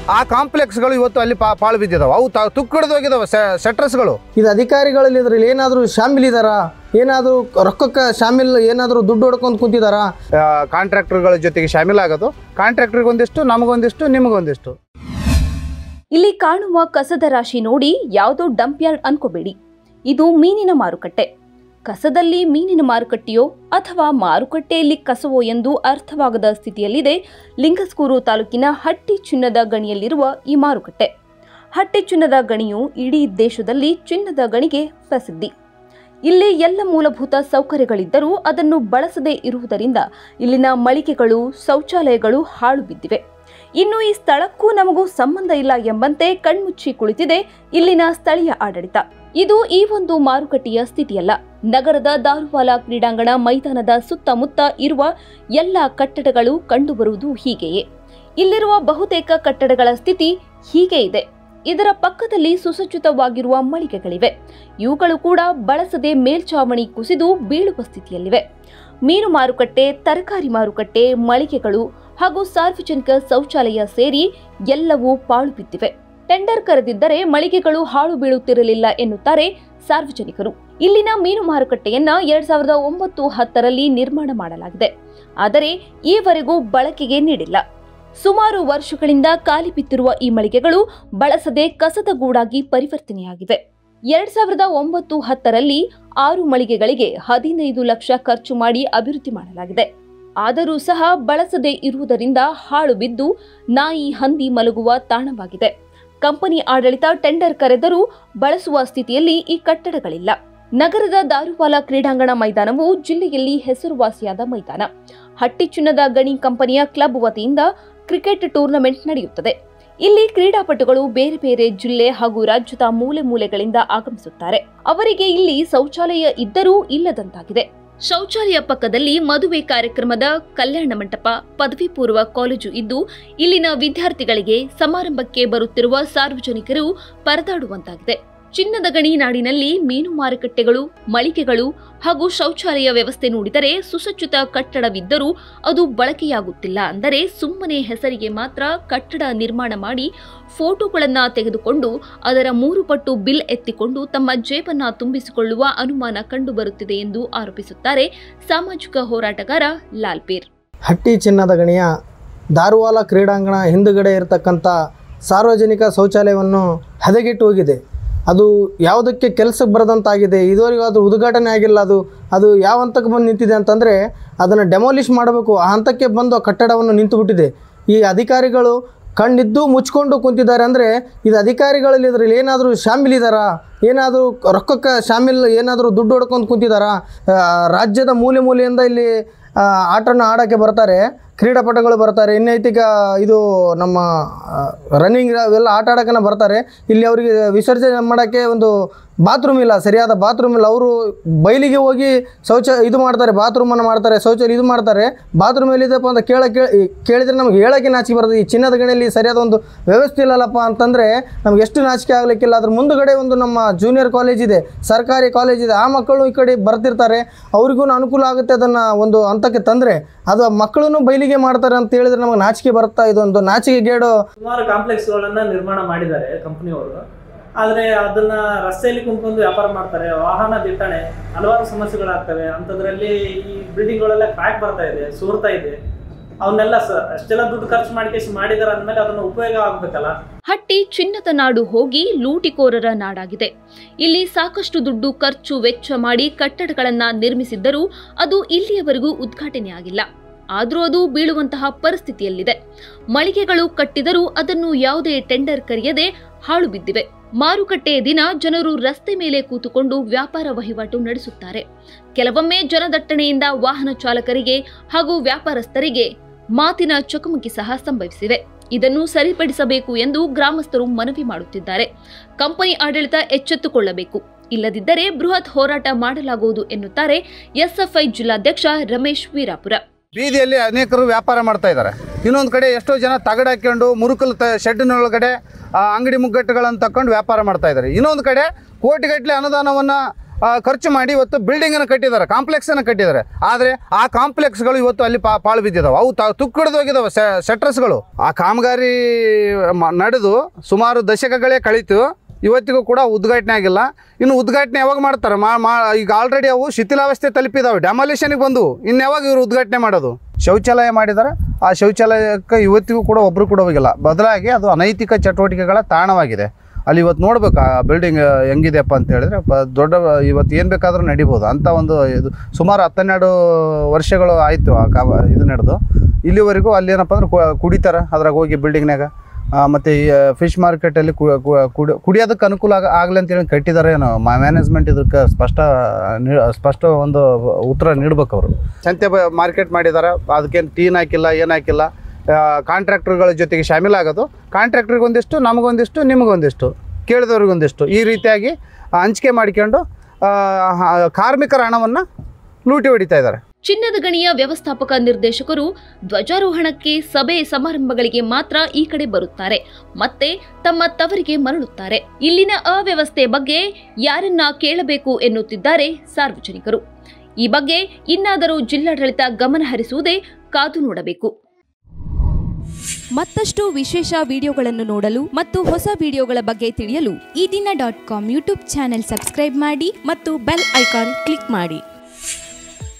ಆ ಕಾಂಪ್ಲೆಕ್ಸ್ಗಳು ಇವತ್ತು ಅಲ್ಲಿ ಪಾ ಪಾಳು ಬಿದ್ದಿದಾವೆ ಅವು ತ ತುಕ್ಕಿಡ್ದು ಹೋಗಿದಾವೆ ಸೆಟ್ರಸ್ಗಳು ಇದು ಅಧಿಕಾರಿಗಳಲ್ಲಿ ಇದ್ರಲ್ಲಿ ಏನಾದರೂ ಶಾಮಿಲ್ ಇದ್ದಾರಾ ಏನಾದರೂ ರೊಕ್ಕಕ್ಕೆ ಶಾಮಿಲ್ ಏನಾದರೂ ದುಡ್ಡು ಹೊಡ್ಕೊಂಡು ಕುಂತಿದ್ದಾರಾ ಕಾಂಟ್ರಾಕ್ಟರ್ಗಳ ಜೊತೆಗೆ ಶಾಮೀಲಾಗೋದು ಕಾಂಟ್ರಾಕ್ಟರ್ಗೆ ಒಂದಿಷ್ಟು ನಮಗೊಂದಿಷ್ಟು ನಿಮಗೊಂದಿಷ್ಟು ಇಲ್ಲಿ ಕಾಣುವ ಕಸದ ರಾಶಿ ನೋಡಿ ಯಾವುದೋ ಡಂಪ್ ಯಾರ್ಡ್ ಅನ್ಕೋಬೇಡಿ ಇದು ಮೀನಿನ ಮಾರುಕಟ್ಟೆ ಕಸದಲ್ಲಿ ಮೀನಿನ ಮಾರುಕಟ್ಟೆಯೋ ಅಥವಾ ಮಾರುಕಟ್ಟೆಯಲ್ಲಿ ಕಸವೋ ಎಂದು ಅರ್ಥವಾಗದ ಸ್ಥಿತಿಯಲ್ಲಿದೆ ಲಿಂಗಸ್ಕೂರು ತಾಲೂಕಿನ ಹಟ್ಟಿ ಚಿನ್ನದ ಗಣಿಯಲ್ಲಿರುವ ಈ ಮಾರುಕಟ್ಟೆ ಹಟ್ಟಿ ಚಿನ್ನದ ಗಣಿಯು ಇಡೀ ದೇಶದಲ್ಲಿ ಚಿನ್ನದ ಗಣಿಗೆ ಪ್ರಸಿದ್ಧಿ ಇಲ್ಲಿ ಎಲ್ಲ ಮೂಲಭೂತ ಸೌಕರ್ಯಗಳಿದ್ದರೂ ಅದನ್ನು ಬಳಸದೇ ಇರುವುದರಿಂದ ಇಲ್ಲಿನ ಮಳಿಗೆಗಳು ಶೌಚಾಲಯಗಳು ಹಾಳು ಬಿದ್ದಿವೆ ಇನ್ನು ಈ ಸ್ಥಳಕ್ಕೂ ನಮಗೂ ಸಂಬಂಧ ಇಲ್ಲ ಎಂಬಂತೆ ಕಣ್ಮುಚ್ಚಿ ಕುಳಿತಿದೆ ಇಲ್ಲಿನ ಸ್ಥಳೀಯ ಆಡಳಿತ ಇದು ಈ ಒಂದು ಮಾರುಕಟ್ಟೆಯ ಸ್ಥಿತಿಯಲ್ಲ ನಗರದ ದಾರುವಾಲ ಕ್ರೀಡಾಂಗಣ ಮೈದಾನದ ಸುತ್ತಮುತ್ತ ಇರುವ ಎಲ್ಲ ಕಟ್ಟಡಗಳು ಕಂಡುಬರುವುದು ಹೀಗೆಯೇ ಇಲ್ಲಿರುವ ಬಹುತೇಕ ಕಟ್ಟಡಗಳ ಸ್ಥಿತಿ ಹೀಗೆ ಇದೆ ಇದರ ಪಕ್ಕದಲ್ಲಿ ಸುಸಜ್ಜಿತವಾಗಿರುವ ಮಳಿಗೆಗಳಿವೆ ಇವುಗಳು ಕೂಡ ಬಳಸದೆ ಮೇಲ್ಛಾವಣಿ ಕುಸಿದು ಬೀಳುವ ಸ್ಥಿತಿಯಲ್ಲಿವೆ ಮೀನು ಮಾರುಕಟ್ಟೆ ತರಕಾರಿ ಮಾರುಕಟ್ಟೆ ಮಳಿಗೆಗಳು ಹಾಗೂ ಸಾರ್ವಜನಿಕ ಶೌಚಾಲಯ ಸೇರಿ ಎಲ್ಲವೂ ಪಾಳು ಬಿದ್ದಿವೆ ಟೆಂಡರ್ ಕರೆದಿದ್ದರೆ ಮಳಿಗೆಗಳು ಹಾಳು ಬೀಳುತ್ತಿರಲಿಲ್ಲ ಎನ್ನುತ್ತಾರೆ ಸಾರ್ವಜನಿಕರು ಇಲ್ಲಿನ ಮೀನು ಮಾರುಕಟ್ಟೆಯನ್ನ ಎರಡ್ ಸಾವಿರದ ಒಂಬತ್ತು ಹತ್ತರಲ್ಲಿ ನಿರ್ಮಾಣ ಮಾಡಲಾಗಿದೆ ಆದರೆ ಈವರೆಗೂ ಬಳಕೆಗೆ ನೀಡಿಲ್ಲ ಸುಮಾರು ವರ್ಷಗಳಿಂದ ಖಾಲಿ ಬಿದ್ದಿರುವ ಈ ಮಳಿಗೆಗಳು ಬಳಸದೆ ಕಸದ ಗೂಡಾಗಿ ಪರಿವರ್ತನೆಯಾಗಿವೆ ಎರಡ್ ಸಾವಿರದ ಒಂಬತ್ತು ಹತ್ತರಲ್ಲಿ ಆರು ಮಳಿಗೆಗಳಿಗೆ ಹದಿನೈದು ಲಕ್ಷ ಖರ್ಚು ಮಾಡಿ ಅಭಿವೃದ್ಧಿ ಮಾಡಲಾಗಿದೆ ಆದರೂ ಸಹ ಬಳಸದೇ ಇರುವುದರಿಂದ ಹಾಳು ಬಿದ್ದು ನಾಯಿ ಹಂದಿ ಮಲಗುವ ತಾಣವಾಗಿದೆ ಕಂಪನಿ ಆಡಳಿತ ಟೆಂಡರ್ ಕರೆದರೂ ಬಳಸುವ ಸ್ಥಿತಿಯಲ್ಲಿ ಈ ಕಟ್ಟಡಗಳಿಲ್ಲ ನಗರದ ದಾರುವಾಲ ಕ್ರೀಡಾಂಗಣ ಮೈದಾನವು ಜಿಲ್ಲೆಯಲ್ಲಿ ಹೆಸರುವಾಸಿಯಾದ ಮೈದಾನ ಹಟ್ಟಿ ಚಿನ್ನದ ಗಣಿ ಕಂಪನಿಯ ಕ್ಲಬ್ ವತಿಯಿಂದ ಕ್ರಿಕೆಟ್ ಟೂರ್ನಮೆಂಟ್ ನಡೆಯುತ್ತದೆ ಇಲ್ಲಿ ಕ್ರೀಡಾಪಟುಗಳು ಬೇರೆ ಬೇರೆ ಜಿಲ್ಲೆ ಹಾಗೂ ರಾಜ್ಯದ ಮೂಲೆ ಮೂಲೆಗಳಿಂದ ಆಗಮಿಸುತ್ತಾರೆ ಅವರಿಗೆ ಇಲ್ಲಿ ಶೌಚಾಲಯ ಇದ್ದರೂ ಇಲ್ಲದಂತಾಗಿದೆ ಶೌಚಾಲಯ ಪಕ್ಕದಲ್ಲಿ ಮದುವೆ ಕಾರ್ಯಕ್ರಮದ ಕಲ್ಯಾಣ ಮಂಟಪ ಪದವಿ ಪೂರ್ವ ಕಾಲೇಜು ಇದ್ದು ಇಲ್ಲಿನ ವಿದ್ಯಾರ್ಥಿಗಳಿಗೆ ಸಮಾರಂಭಕ್ಕೆ ಬರುತ್ತಿರುವ ಸಾರ್ವಜನಿಕರು ಪರದಾಡುವಂತಾಗಿದೆ ಚಿನ್ನದ ಗಣಿ ನಾಡಿನಲ್ಲಿ ಮೀನು ಮಾರುಕಟ್ಟೆಗಳು ಮಳಿಗೆಗಳು ಹಾಗೂ ಶೌಚಾಲಯ ವ್ಯವಸ್ಥೆ ನೋಡಿದರೆ ಸುಸಜ್ಜಿತ ಕಟ್ಟಡವಿದ್ದರೂ ಅದು ಬಳಕೆಯಾಗುತ್ತಿಲ್ಲ ಅಂದರೆ ಸುಮ್ಮನೆ ಹೆಸರಿಗೆ ಮಾತ್ರ ಕಟ್ಟಡ ನಿರ್ಮಾಣ ಮಾಡಿ ಫೋಟೋಗಳನ್ನು ತೆಗೆದುಕೊಂಡು ಅದರ ಮೂರು ಪಟ್ಟು ಬಿಲ್ ಎತ್ತಿಕೊಂಡು ತಮ್ಮ ಜೇಬನ್ನ ತುಂಬಿಸಿಕೊಳ್ಳುವ ಅನುಮಾನ ಕಂಡುಬರುತ್ತಿದೆ ಎಂದು ಆರೋಪಿಸುತ್ತಾರೆ ಸಾಮಾಜಿಕ ಹೋರಾಟಗಾರ ಲಾಲ್ಪೀರ್ ಹಟ್ಟಿ ಚಿನ್ನದ ಗಣಿಯ ದಾರುವಾಲ ಕ್ರೀಡಾಂಗಣ ಹಿಂದುಗಡೆ ಇರತಕ್ಕಂಥ ಸಾರ್ವಜನಿಕ ಶೌಚಾಲಯವನ್ನು ಹದಗೆಟ್ಟು ಹೋಗಿದೆ ಅದು ಯಾವುದಕ್ಕೆ ಕೆಲಸಕ್ಕೆ ಬರದಂತಾಗಿದೆ ಇದುವರೆಗೂ ಅದು ಉದ್ಘಾಟನೆ ಆಗಿಲ್ಲ ಅದು ಅದು ಯಾವ ಹಂತಕ್ಕೆ ಬಂದು ನಿಂತಿದೆ ಅಂತಂದರೆ ಅದನ್ನು ಡೆಮಾಲಿಷ್ ಮಾಡಬೇಕು ಆ ಹಂತಕ್ಕೆ ಬಂದು ಆ ಕಟ್ಟಡವನ್ನು ನಿಂತುಬಿಟ್ಟಿದೆ ಈ ಅಧಿಕಾರಿಗಳು ಕಣ್ಣಿದ್ದು ಮುಚ್ಕೊಂಡು ಕುಂತಿದ್ದಾರೆ ಅಂದರೆ ಇದು ಅಧಿಕಾರಿಗಳಲ್ಲಿ ಇದರಲ್ಲಿ ಏನಾದರೂ ಶಾಮಿಲ್ ಇದ್ದಾರಾ ಏನಾದರೂ ರೊಕ್ಕಕ್ಕೆ ಶಾಮಿಲ್ ಏನಾದರೂ ದುಡ್ಡು ಹೊಡ್ಕೊಂಡು ಕುಂತಿದ್ದಾರಾ ಆ, ರಾಜ್ಯದ ಮೂಲೆ ಮೂಲೆಯಿಂದ ಇಲ್ಲಿ ಆ, ಆಟನ ಆಡೋಕ್ಕೆ ಬರ್ತಾರೆ ಕ್ರೀಡಾಪಟುಗಳು ಬರ್ತಾರೆ ಇನ್ನೈತಿಕ ಇದು ನಮ್ಮ ರನ್ನಿಂಗ್ ಇವೆಲ್ಲ ಆಟ ಆಡೋಕೆ ಬರ್ತಾರೆ ಇಲ್ಲಿ ಅವರಿಗೆ ವಿಸರ್ಜನೆ ಮಾಡೋಕ್ಕೆ ಒಂದು ಬಾತ್ರೂಮ್ ಇಲ್ಲ ಸರಿಯಾದ ಬಾತ್ರೂಮ್ ಇಲ್ಲ ಅವರು ಬಯಲಿಗೆ ಹೋಗಿ ಶೌಚ ಇದು ಮಾಡ್ತಾರೆ ಬಾತ್ರೂಮನ್ನು ಮಾಡ್ತಾರೆ ಶೌಚಾಲಯ ಇದು ಮಾಡ್ತಾರೆ ಬಾತ್ರೂಮ್ ಎಲ್ಲಿದೆಪ್ಪ ಅಂತ ಕೇಳ ಕೇಳಿ ಕೇಳಿದರೆ ನಮ್ಗೆ ಹೇಳೋಕ್ಕೆ ನಾಚಿಕೆ ಬರ್ತದೆ ಈ ಚಿನ್ನದ ಗಣಿಯಲ್ಲಿ ಸರಿಯಾದ ಒಂದು ವ್ಯವಸ್ಥೆ ಇಲ್ಲಲ್ಲಪ್ಪ ಅಂತಂದರೆ ನಮ್ಗೆ ಎಷ್ಟು ನಾಚಿಕೆ ಆಗಲಿಕ್ಕಿಲ್ಲ ಅದ್ರ ಮುಂದುಗಡೆ ಒಂದು ನಮ್ಮ ಜೂನಿಯರ್ ಕಾಲೇಜ್ ಇದೆ ಸರ್ಕಾರಿ ಕಾಲೇಜ್ ಇದೆ ಆ ಮಕ್ಕಳು ಈ ಕಡೆ ಬರ್ತಿರ್ತಾರೆ ಅವ್ರಿಗೂ ಅನುಕೂಲ ಆಗುತ್ತೆ ಅದನ್ನು ಒಂದು ಹಂತಕ್ಕೆ ತಂದರೆ ಅದು ಆ ಮಕ್ಕಳನ್ನು ಬಯಲಿಗೆ ಮಾಡ್ತಾರೆ ಅಂತ ಹೇಳಿದ್ರೆ ನಮಗೆ ನಾಚಿಕೆ ಬರುತ್ತಾ ಇದೊಂದು ನಾಚಿಕೆ ಗೇಡು ಸುಮಾರು ಕಾಂಪ್ಲೆಕ್ಸ್ಗಳನ್ನ ನಿರ್ಮಾಣ ಮಾಡಿದ್ದಾರೆ ಕಂಪನಿಯವರು ಆದರೆ ಅದನ್ನ ರಸ್ತೆಯಲ್ಲಿ ಕುಂತ್ಕೊಂಡು ವ್ಯಾಪಾರ ಮಾಡ್ತಾರೆ ವಾಹನ ದಿಟ್ಟಣೆ ಹಲವಾರು ಸಮಸ್ಯೆಗಳಾಗ್ತವೆ ಅಂಥದ್ರಲ್ಲಿ ಈ ಬಿಲ್ಡಿಂಗ್ಗಳೆಲ್ಲ ಕ್ರ್ಯಾಕ್ ಬರ್ತಾ ಇದೆ ಸೋರ್ತಾ ಇದೆ ಅವನ್ನೆಲ್ಲ ಸ ಅಷ್ಟೆಲ್ಲ ದುಡ್ಡು ಖರ್ಚು ಮಾಡಿ ಮಾಡಿದಾರೆ ಅಂದಮೇಲೆ ಅದನ್ನ ಉಪಯೋಗ ಆಗ್ಬೇಕಲ್ಲ ಹಟ್ಟಿ ಚಿನ್ನದ ನಾಡು ಹೋಗಿ ಲೂಟಿಕೋರರ ನಾಡಾಗಿದೆ ಇಲ್ಲಿ ಸಾಕಷ್ಟು ದುಡ್ಡು ಖರ್ಚು ವೆಚ್ಚ ಮಾಡಿ ಕಟ್ಟಡಗಳನ್ನ ನಿರ್ಮಿಸಿದ್ದರೂ ಅದು ಇಲ್ಲಿಯವರೆಗೂ ಉದ್ಘಾಟನೆ ಆಗಿಲ್ಲ ಆದರೂ ಅದು ಬೀಳುವಂತಹ ಪರಿಸ್ಥಿತಿಯಲ್ಲಿದೆ ಮಳಿಗೆಗಳು ಕಟ್ಟಿದರೂ ಅದನ್ನು ಯಾವುದೇ ಟೆಂಡರ್ ಕರೆಯದೆ ಹಾಳು ಬಿದ್ದಿವೆ ಮಾರುಕಟ್ಟೆಯ ದಿನ ಜನರು ರಸ್ತೆ ಮೇಲೆ ಕೂತುಕೊಂಡು ವ್ಯಾಪಾರ ವಹಿವಾಟು ನಡೆಸುತ್ತಾರೆ ಕೆಲವೊಮ್ಮೆ ಜನದಟ್ಟಣೆಯಿಂದ ವಾಹನ ಚಾಲಕರಿಗೆ ಹಾಗೂ ವ್ಯಾಪಾರಸ್ಥರಿಗೆ ಮಾತಿನ ಚಕಮಕಿ ಸಹ ಸಂಭವಿಸಿವೆ ಇದನ್ನು ಸರಿಪಡಿಸಬೇಕು ಎಂದು ಗ್ರಾಮಸ್ಥರು ಮನವಿ ಮಾಡುತ್ತಿದ್ದಾರೆ ಕಂಪನಿ ಆಡಳಿತ ಎಚ್ಚೆತ್ತುಕೊಳ್ಳಬೇಕು ಇಲ್ಲದಿದ್ದರೆ ಬೃಹತ್ ಹೋರಾಟ ಮಾಡಲಾಗುವುದು ಎನ್ನುತ್ತಾರೆ ಎಸ್ಎಫ್ಐ ಜಿಲ್ಲಾಧ್ಯಕ್ಷ ರಮೇಶ್ ವೀರಾಪುರ ಬೀದಿಯಲ್ಲಿ ಅನೇಕರು ವ್ಯಾಪಾರ ಮಾಡ್ತಾ ಇದ್ದಾರೆ ಇನ್ನೊಂದು ಕಡೆ ಎಷ್ಟೋ ಜನ ತಗಡು ಹಾಕ್ಕೊಂಡು ಮುರುಕಲ್ ತ ಶೆಡ್ಡಿನೊಳಗಡೆ ಆ, ಅಂಗಡಿ ಮುಗ್ಗಟ್ಟುಗಳನ್ನು ತಕೊಂಡು ವ್ಯಾಪಾರ ಮಾಡ್ತಾ ಇದ್ದಾರೆ ಇನ್ನೊಂದು ಕಡೆ ಕೋಟಿಗಟ್ಟಲೆ ಅನುದಾನವನ್ನು ಆ, ಖರ್ಚು ಮಾಡಿ ಇವತ್ತು ಬಿಲ್ಡಿಂಗನ್ನು ಕಟ್ಟಿದ್ದಾರೆ ಕಾಂಪ್ಲೆಕ್ಸನ್ನು ಕಟ್ಟಿದ್ದಾರೆ ಆದರೆ ಆ ಕಾಂಪ್ಲೆಕ್ಸ್ಗಳು ಇವತ್ತು ಅಲ್ಲಿ ಪಾ ಪಾಳು ಬಿದ್ದಿದ್ದಾವೆ ಅವು ತ ತುಕ್ಕಿಡ್ದು ಹೋಗಿದ್ದಾವೆ ಸೆಟ್ರಸ್ಗಳು ಆ ಕಾಮಗಾರಿ ಮ- ನಡೆದು ಸುಮಾರು ದಶಕಗಳೇ ಕಳೀತು ಇವತ್ತಿಗೂ ಕೂಡ ಉದ್ಘಾಟನೆ ಆಗಿಲ್ಲ ಇನ್ನು ಉದ್ಘಾಟನೆ ಯಾವಾಗ ಮಾಡ್ತಾರೆ ಮಾ ಮಾ ಈಗ ಆಲ್ರೆಡಿ ಅವು ಶಿಥಿಲಾವಸ್ಥೆ ತಲುಪಿದಾವೆ ಡೆಮಾಲಿಷನ್ಗೆ ಬಂದು ಇನ್ನು ಯಾವಾಗ ಇವರು ಉದ್ಘಾಟನೆ ಮಾಡೋದು ಶೌಚಾಲಯ ಮಾಡಿದ್ದಾರೆ ಆ ಶೌಚಾಲಯಕ್ಕೆ ಇವತ್ತಿಗೂ ಕೂಡ ಒಬ್ಬರು ಕೂಡ ಹೋಗಿಲ್ಲ ಬದಲಾಗಿ ಅದು ಅನೈತಿಕ ಚಟುವಟಿಕೆಗಳ ತಾಣವಾಗಿದೆ ಅಲ್ಲಿ ಇವತ್ತು ನೋಡ್ಬೇಕು ಆ ಬಿಲ್ಡಿಂಗ್ ಹೆಂಗಿದೆಯಪ್ಪ ಅಂತ ಹೇಳಿದ್ರೆ ಪ- ದೊಡ್ಡ ಇವತ್ತು ಏನು ಬೇಕಾದರೂ ನಡಿಬೋದು ಅಂಥ ಒಂದು ಇದು ಸುಮಾರು ಹತ್ತೆರಡು ವರ್ಷಗಳು ಆಯಿತು ಆ ಕಾ ಇದು ನಡೆದು ಇಲ್ಲಿವರೆಗೂ ಅಲ್ಲಿ ಏನಪ್ಪ ಅಂದ್ರೆ ಕು- ಕುಡಿತಾರೆ ಅದ್ರಾಗ ಹೋಗಿ ಬಿಲ್ಡಿಂಗ್ನಾಗ ಮತ್ತು ಈ ಫಿಶ್ ಮಾರ್ಕೆಟಲ್ಲಿ ಕುಡಿ ಕುಡಿಯೋದಕ್ಕೆ ಅನುಕೂಲ ಆಗ ಆಗಲಿ ಅಂತೇಳಿ ಕಟ್ಟಿದ್ದಾರೆ ಏನೋ ಮ್ಯಾನೇಜ್ಮೆಂಟ್ ಇದಕ್ಕೆ ಸ್ಪಷ್ಟ ನೀ- ಸ್ಪಷ್ಟ ಒಂದು ಉತ್ತರ ನೀಡ್ಬೇಕು ಅವರು ಸಂತೆ ಮಾರ್ಕೆಟ್ ಮಾಡಿದ್ದಾರೆ ಅದಕ್ಕೇನು ಟೀನ್ ಹಾಕಿಲ್ಲ ಏನು ಹಾಕಿಲ್ಲ ಕಾಂಟ್ರಾಕ್ಟರ್ಗಳ ಜೊತೆಗೆ ಶಾಮೀಲಾಗೋದು ಕಾಂಟ್ರಾಕ್ಟ್ರಿಗೆ ಒಂದಿಷ್ಟು ನಮಗೊಂದಿಷ್ಟು ನಿಮಗೊಂದಿಷ್ಟು ಕೇಳಿದವ್ರಿಗೊಂದಿಷ್ಟು ಈ ರೀತಿಯಾಗಿ ಹಂಚಿಕೆ ಮಾಡಿಕೊಂಡು ಆ, ಹ- ಕಾರ್ಮಿಕರ ಹಣವನ್ನು ಲೂಟಿ ಹೊಡಿತಾ ಇದ್ದಾರೆ ಚಿನ್ನದ ಗಣಿಯ ವ್ಯವಸ್ಥಾಪಕ ನಿರ್ದೇಶಕರು ಧ್ವಜಾರೋಹಣಕ್ಕೆ ಸಭೆ ಸಮಾರಂಭಗಳಿಗೆ ಮಾತ್ರ ಈ ಕಡೆ ಬರುತ್ತಾರೆ ಮತ್ತೆ ತಮ್ಮ ತವರಿಗೆ ಮರಳುತ್ತಾರೆ ಇಲ್ಲಿನ ಅವ್ಯವಸ್ಥೆ ಬಗ್ಗೆ ಯಾರನ್ನ ಕೇಳಬೇಕು ಎನ್ನುತ್ತಿದ್ದಾರೆ ಸಾರ್ವಜನಿಕರು ಈ ಬಗ್ಗೆ ಇನ್ನಾದರೂ ಜಿಲ್ಲಾಡಳಿತ ಗಮನ ಹರಿಸುವುದೇ ಕಾದು ನೋಡಬೇಕು ಮತ್ತಷ್ಟು ವಿಶೇಷ ವಿಡಿಯೋಗಳನ್ನು ನೋಡಲು ಮತ್ತು ಹೊಸ ವಿಡಿಯೋಗಳ ಬಗ್ಗೆ ತಿಳಿಯಲು Ee Dina dot com YouTube channel subscribe ಮಾಡಿ ಮತ್ತು ಬೆಲ್ ಐಕಾನ್ ಕ್ಲಿಕ್ ಮಾಡಿ